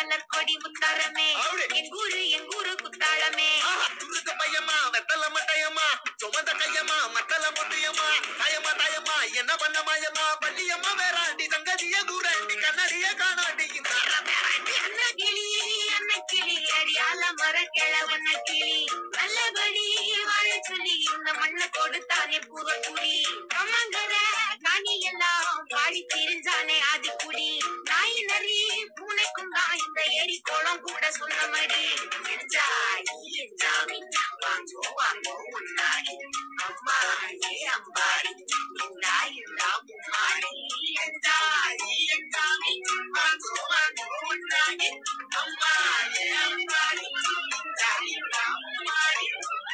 மலர் கொடி முத்தாரமே அப்படி. எங்கூரு எங்கூரு குத்தாளமே ஆஹா, துருக்கு பையம்மா வெத்தல மட்டையம்மா சுமந்த கையம்மா மத்தல முட்டியம்மா தாயம்மா தாயம்மா என்ன பண்ண மாயம்மா பள்ளியம்மா வேறாண்டி சங்கதிய கூறாண்டி கண்ணடிய காணாண்டி இந்த அண்ணா கிளி அண்ணா கிளி அடியால மர கிழவண்ண கிளி நல்லபடி வாழ சொல்லி இந்த மண்ணை கொடுத்தானே பூரக்குடி அம்மங்கர காணி எல்லாம் பாடி திரிஞ்சானே ஆதிக்குடி நாய் நரி பூனைக்கும் தான் இந்த ஏரி குளம் கூட சொன்னமடி என்ஜாய் என்ஜாமி வாங்கோ வாங்கோ உன்னாடி அம்மா ஏ அம்பாடி இந்தா இந்தா மும்மாடி என்ஜாய் என்ஜாமி வாங்கோ வாங்கோ உன்னாடி அம்மா ஏ அம்பாடி இந்தா இந்தா மும்மாடி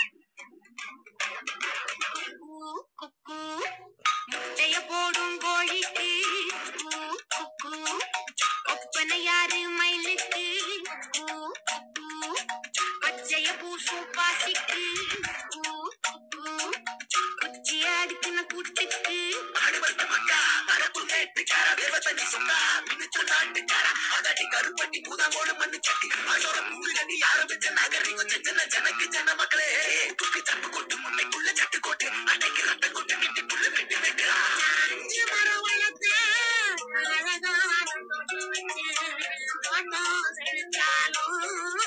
குக்கு, குக்கு முட்டைய போடும் கோழிக்கு குக்கு, குக்கு ஒப்பனை யாரு மயிலுக்கு குக்கு, குக்கு பச்சைய பூசும் பாசிக்கு குக்கு, குக்கு குச்சிய அடுக்கின கூட்டுக்கு ஆடுபட்ட மக்கா மரப்பு கேட்டுக்கார தேவத்தனி சொன்னா மினிச்சு நாட்டுக்கார அதடி கருப்பட்டி பூதாங்கோடு மண்ணு சட்டி அதோட மூடு கட்டி ஆரம்பிச்ச நாகரிகம் செஞ்சன ஜனக்கு ஜன மக்களே தூக்கு சப்பு கொட்டு முன்னைக்குள்ள சட்டு கொட்டு அன்னைக்கு ரத்த கொட்டு கிட்டி புள்ள வெட்டு வெட்டுறா அஞ்சு மரம் வளர்த்து அழகா நட்டு வச்சு மண்ணம் செழிச்சாலும்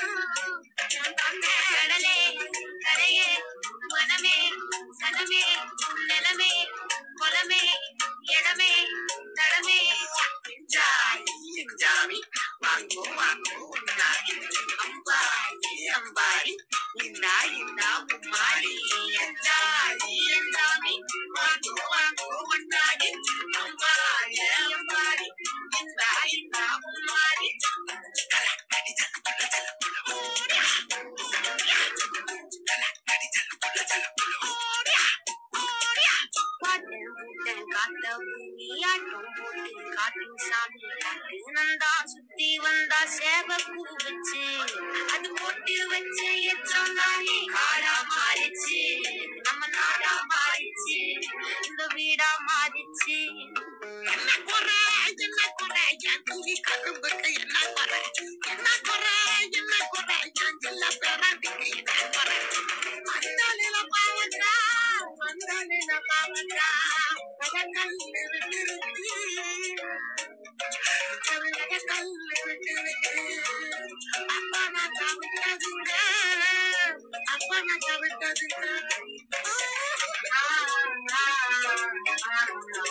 கடலே கரையே மனமே சனமே நிலமே குலமே இடமே தடமே ஜாய் ஜாமி வாங்கோ வாங்கோ உன்னாடி அம்பாடி அம்பாடி இந்தா இந்தா மும்மாடி ஜாய் ஜாமி வாங்கோ வாங்கோ உன்னாடி அம்பாடி அம்பாடி இந்தா இந்தா மும்மாடி கலக்கடி ஜல்லு புள்ள ஜல்லு புள்ள ஓடியா ஓடியா கலக்கடி ஜல்லு புள்ள ஜல்லு புள்ள ஓடியா ஓடியா பாட்டு பூட்டன் காத்த பூமி ஆட்டம் போட்டு காட்டும் சாமி காட்டு நந்தா சுத்தி வந்தா சேவ கூவச்சு அது போட்டு வச்ச எச்சம் தானே காடா மாறிச்சு நம்ம நாடா மாறிச்சு இந்த வீடா மாறிச்சு என்ன குறை என்ன குறை என் குவி கரும்புக்கு என்ன குறை என்ன குறை என்ன குறை என் ஜில்ல பேராண்டிக்கு என்ன குறை வந்தாலில பாவந்தா வந்தாலில பாவந்தா பதங்கள் விட்டுருக்கு பதங்கள் விட்டுருக்கு அப்பா நான் தவிட்டதுங்க அப்பா நான் தவிட்டதுங்க ஆ, ஆ, ஆ, ஆ.